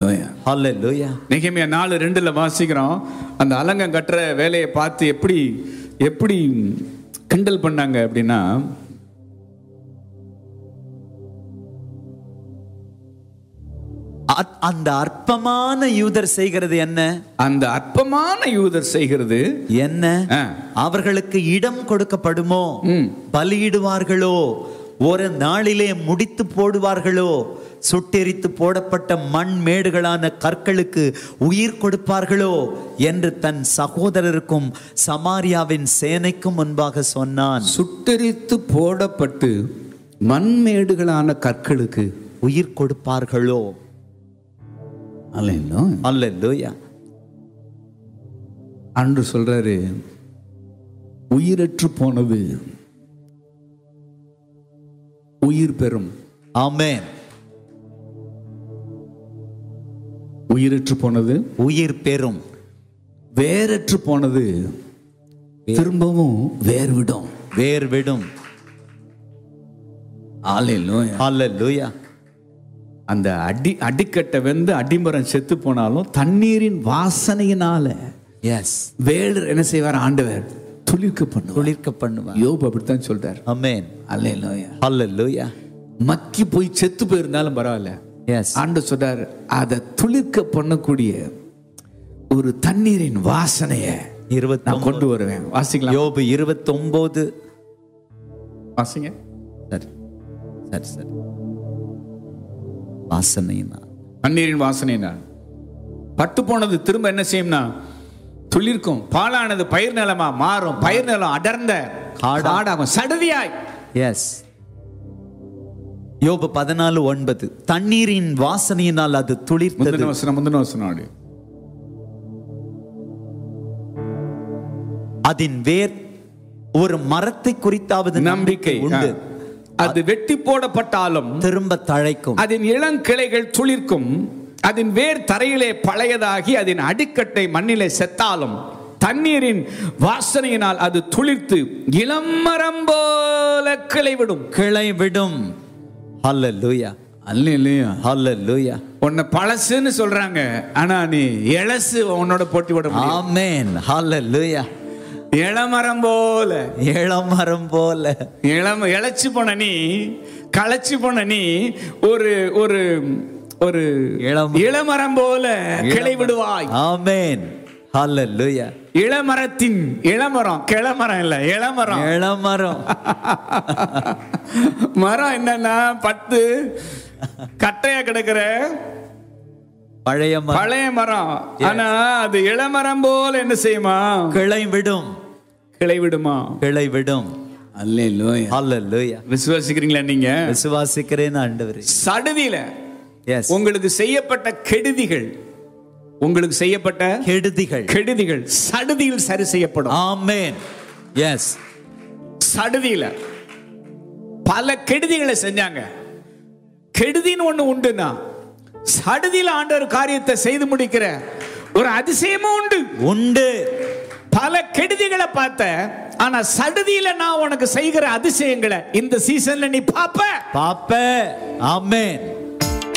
அல்லேலூயா ஹalleluya நெகேமியா நாலு ரெண்டுல வாசிக்கிறோம் அந்த அலங்கம் கட்டுற வேலையை பார்த்து எப்படி எப்படி கிண்டல் பண்ணாங்க அப்படின்னா அ- அந்த அற்பமான யூதர் செய்கிறது என்ன அந்த அற்பமான யூதர் செய்கிறது என்ன ஆ. அவர்களுக்கு இடம் கொடுக்கப்படுமோ பலியிடுவார்களோ ஒரு நாளிலே முடித்து போடுவார்களோ சுட்டெரித்து போடப்பட்ட மண் மேடுகளான கற்களுக்கு உயிர் கொடுப்பார்களோ என்று தன் சகோதரருக்கும் சமாரியாவின் சேனைக்கும் முன்பாக சொன்னான் சுட்டெரித்து போடப்பட்டு மண்மேடுகளான கற்களுக்கு உயிர் கொடுப்பார்களோ அல்ல அல்லேலூயா அன்று சொல்றாரு உயிரற்று போனது உயிர் பெறும் ஆமென் உயிரற்று போனது உயிர் பெறும் வேரற்று போனது திரும்பவும் வேர் விடும் வேர் விடும் ஆலையிலும் அல்லேலூயா அந்த அடி அடிக்கட்டை வெந்து அடிமரம் செத்து போனாலும் தண்ணீரின் வாசனையினால எஸ் வேடு என்ன செய்வார் ஆண்டவர் துளிர்க்க பண்ணுவார் குளிர்க்க பண்ணுவார் யோபு அப்படித்தான் சொல்றார் ஆமென் அல்லேலூயா அல்லேலூயா மக்கி போய் செத்து போயிருந்தாலும் பரவாயில்ல எஸ் ஆண்டு சொல்றார் அதை துளிர்க்க பண்ணக்கூடிய ஒரு தண்ணீரின் வாசனையை இருபத்தி நான் கொண்டு வருவேன் வாசிக்கலாம் யோபு இருபத்தொன்பது வாசிங்க சரி சரி சரி வாசனைனா தண்ணீரின் வாசனைனா பட்டு போனது திரும்ப என்ன செய்யும்னா துளிர்க்கும் பாலானது பயிர் நிலமா மாறும் பயிர் நிலம் அடர்ந்த காடா- காடாகும் சடுதியாய் எஸ் யோபு பதினாலு ஒன்பது தண்ணீரின் வாசனையினால் அது துளிர்த்தது முந்தின வசனம் முந்தின வசனம் அப்படி அதன் வேர் ஒரு மரத்தை குறித்தாவது நம்பிக்கை உண்டு ஆ. அது வெட்டி போடப்பட்டாலும் திரும்ப தழைக்கும் அதன் இளங்கிளைகள் துளிர்க்கும் அதன் வேர் தரையிலே பழையதாகி அதன் அடிக்கட்டை மண்ணிலே செத்தாலும் தண்ணீரின் வாசனையினால் அது துளிர்த்து இளமரம் போல கிளை விடும் கிளை விடும் ஹalleluya அல்ல இல்லையா ஹalleluya உன்னை பழசுன்னு சொல்றாங்க ஆனா நீ இளசு உன்னோட போட்டி விட முடியும் ஆமென் ஹalleluya இளமரம் போல இளமரம் போல இளம இழைச்சு போன நீ களைச்சு போன நீ ஒரு ஒரு ஒரு இளம் இளமரம் போல கிளை விடுவாய் ஆமென் ஹalleluya இளமரத்தின் இளமரம் கிளமரம் இல்ல இளமரம் இளமரம் மரம் என்னன்னா பத்து கட்டையா கிடக்குற பழைய மரம் பழைய மரம் ஆனா அது இளமரம் போல என்ன செய்யுமா கிளை விடும் கிளை விடுமா கிளை விடும் அல்லேலூயா ஹalleluya விசுவாசிக்கிறீங்களா நீங்க விசுவாசிக்கிறேன் ஆண்டவரே சடுதியில எஸ் உங்களுக்கு செய்யப்பட்ட கெடுதிகள் உங்களுக்கு செய்யப்பட்ட கெடுதிகள் கெடுதிகள் சடுதியில் சரி செய்யப்படும் ஆமென் எஸ் சடுதியில பல கெடுதிகளை செஞ்சாங்க கெடுதின்னு ஒண்ணு உண்டுனா சடுதியில ஆண்டவர் காரியத்தை செய்து முடிக்கிற ஒரு அதிசயமும் உண்டு உண்டு பல கெடுதிகளை பார்த்த ஆனா சடுதியில நான் உனக்கு செய்கிற அதிசயங்களை இந்த சீசன்ல நீ பாப்ப பாப்ப ஆமென்